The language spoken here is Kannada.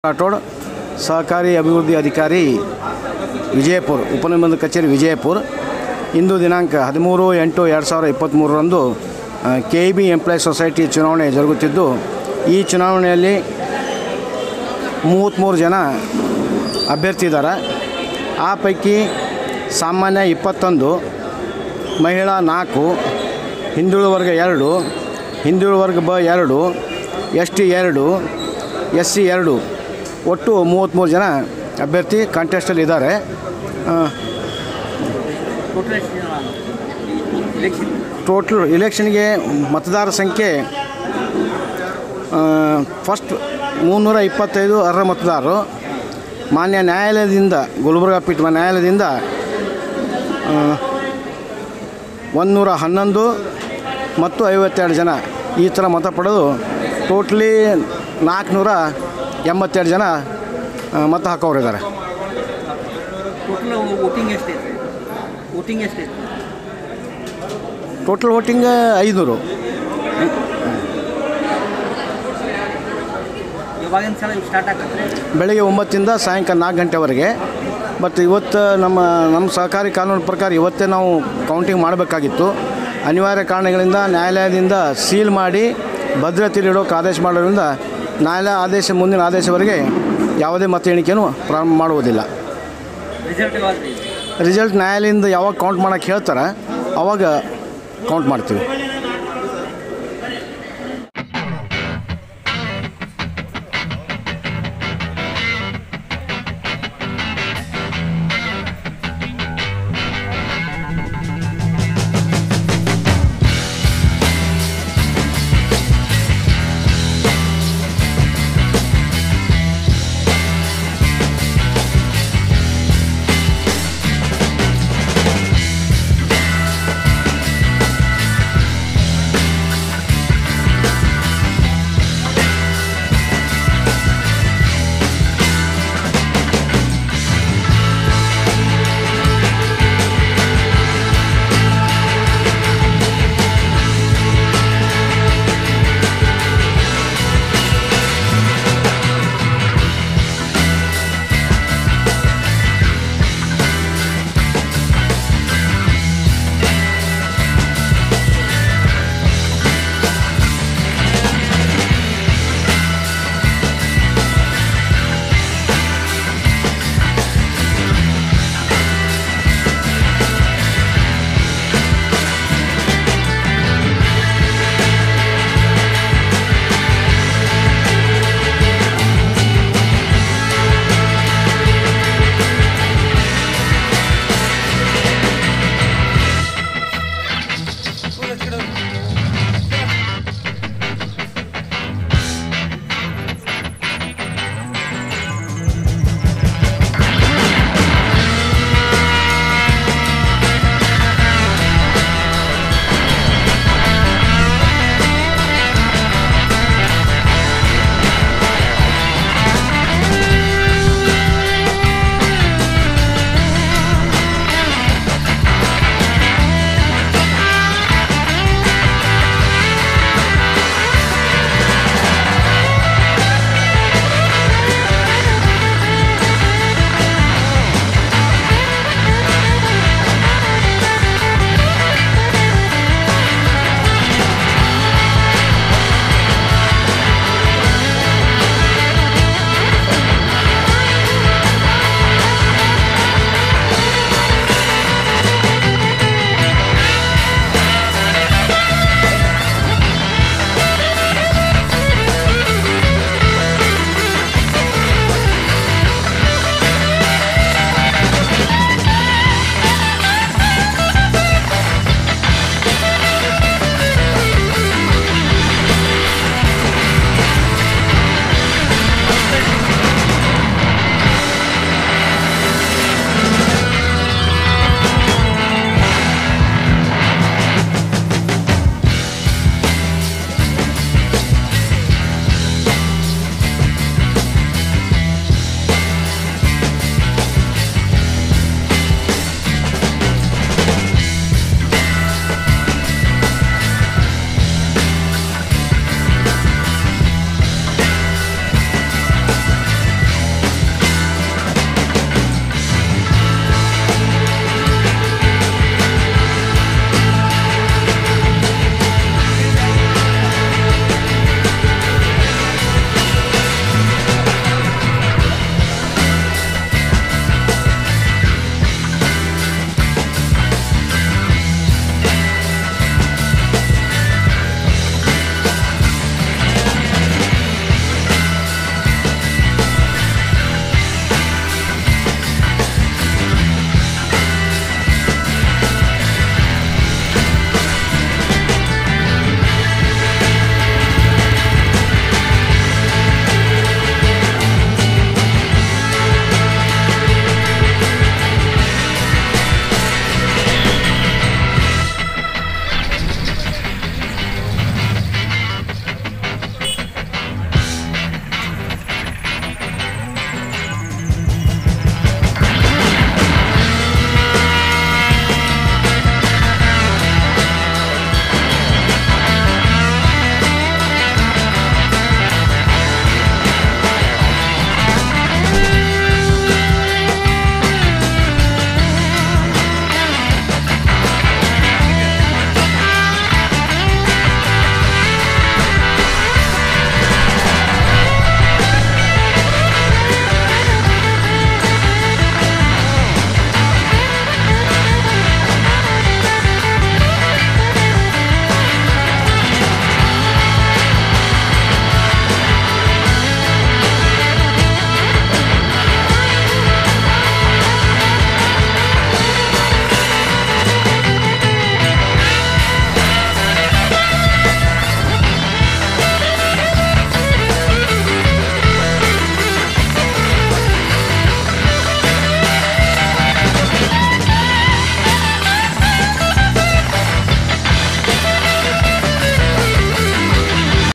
ರಾಠೋಡ್ ಸಹಕಾರಿ ಅಭಿವೃದ್ಧಿ ಅಧಿಕಾರಿ ವಿಜಯಪುರ ಉಪನಿಬಂಧ ಕಚೇರಿ ವಿಜಯಪುರ ಇಂದು ದಿನಾಂಕ ಹದಿಮೂರು ಎಂಟು ಎರಡು ಸಾವಿರದ ಇಪ್ಪತ್ತ್ಮೂರರಂದು K E B employ society ಚುನಾವಣೆ ಜರುಗುತ್ತಿದ್ದು ಈ ಚುನಾವಣೆಯಲ್ಲಿ ಮೂವತ್ತ್ಮೂರು ಜನ ಅಭ್ಯರ್ಥಿ ಇದ್ದಾರೆ ಆ ಪೈಕಿ ಸಾಮಾನ್ಯ ಇಪ್ಪತ್ತೊಂದು ಮಹಿಳಾ ನಾಲ್ಕು ಹಿಂದುಳಿದ ವರ್ಗ ಎರಡು ಹಿಂದುಳಿದ ವರ್ಗ ಬ ಎರಡು ಎಸ್ ಟಿ ಎರಡು ಎಸ್ ಸಿ ಎರಡು ಒಟ್ಟು ಮೂವತ್ತ್ಮೂರು ಜನ ಅಭ್ಯರ್ಥಿ ಕಾಂಟೆಸ್ಟಲ್ಲಿ ಇದ್ದಾರೆ ಟೋಟಲ್ ಎಷ್ಟು ಜನ ಎಲೆಕ್ಷನ್ ಟೋಟಲ್ ಇಲೆಕ್ಷನ್ಗೆ ಮತದಾರ ಸಂಖ್ಯೆ ಫಸ್ಟ್ ಮುನ್ನೂರ ಇಪ್ಪತ್ತೈದು ಅರ್ಹ ಮತದಾರರು ಮಾನ್ಯ ನ್ಯಾಯಾಲಯದಿಂದ ಗುಲ್ಬರ್ಗಾ ಪೀಠ ನ್ಯಾಯಾಲಯದಿಂದ ಒಂದುನೂರ ಹನ್ನೊಂದು ಮತ್ತು ಐವತ್ತೆರಡು ಜನ ಈ ಥರ ಮತ ಪಡೆದು ಟೋಟ್ಲಿ ನಾಲ್ಕುನೂರ ಎಂಬತ್ತೆರಡು ಜನ ಆ, ಮತ ಹಾಕೋರಿದ್ದಾರೆ ಟೋಟಲ್ ವೋಟಿಂಗ್ ಎಷ್ಟೈತೆ ವೋಟಿಂಗ್ ಎಷ್ಟೈತೆ ಟೋಟಲ್ ವೋಟಿಂಗ್ ಐದುನೂರು ಯಾವಾಗಿನ ಸಲ ಸ್ಟಾರ್ಟ್ ಆಗತ್ತೆ ಬೆಳಗ್ಗೆ ಒಂಬತ್ತಿಂದ ಸಾಯಂಕಾಲ ನಾಲ್ಕು ಗಂಟೆವರೆಗೆ ಬಟ್ ಇವತ್ತು ನಮ್ಮ ನಮ್ಮ ಸಹಕಾರಿ ಕಾನೂನು ಪ್ರಕಾರ ಇವತ್ತೇ ನಾವು ಕೌಂಟಿಂಗ್ ಮಾಡಬೇಕಾಗಿತ್ತು ಅನಿವಾರ್ಯ ಕಾರಣಗಳಿಂದ ನ್ಯಾಯಾಲಯದಿಂದ ಸೀಲ್ ಮಾಡಿ ಭದ್ರತೆಯಲ್ಲಿಡೋಕೆ ಆದೇಶ ಮಾಡೋದ್ರಿಂದ ನ್ಯಾಯಾಲಯ ಆದೇಶ ಮುಂದಿನ ಆದೇಶವರೆಗೆ ಯಾವುದೇ ಮತ ಎಣಿಕೆಯನ್ನು ಪ್ರಾರಂಭ ಮಾಡುವುದಿಲ್ಲ ರಿಸಲ್ಟ್ ಯಾವಾಗ ರಿಸಲ್ಟ್ ನ್ಯಾಯಾಲಯದಿಂದ ಯಾವಾಗ ಕೌಂಟ್ ಮಾಡೋಕ್ಕೆ ಹೇಳ್ತಾರೆ ಅವಾಗ ಕೌಂಟ್ ಮಾಡ್ತೀವಿ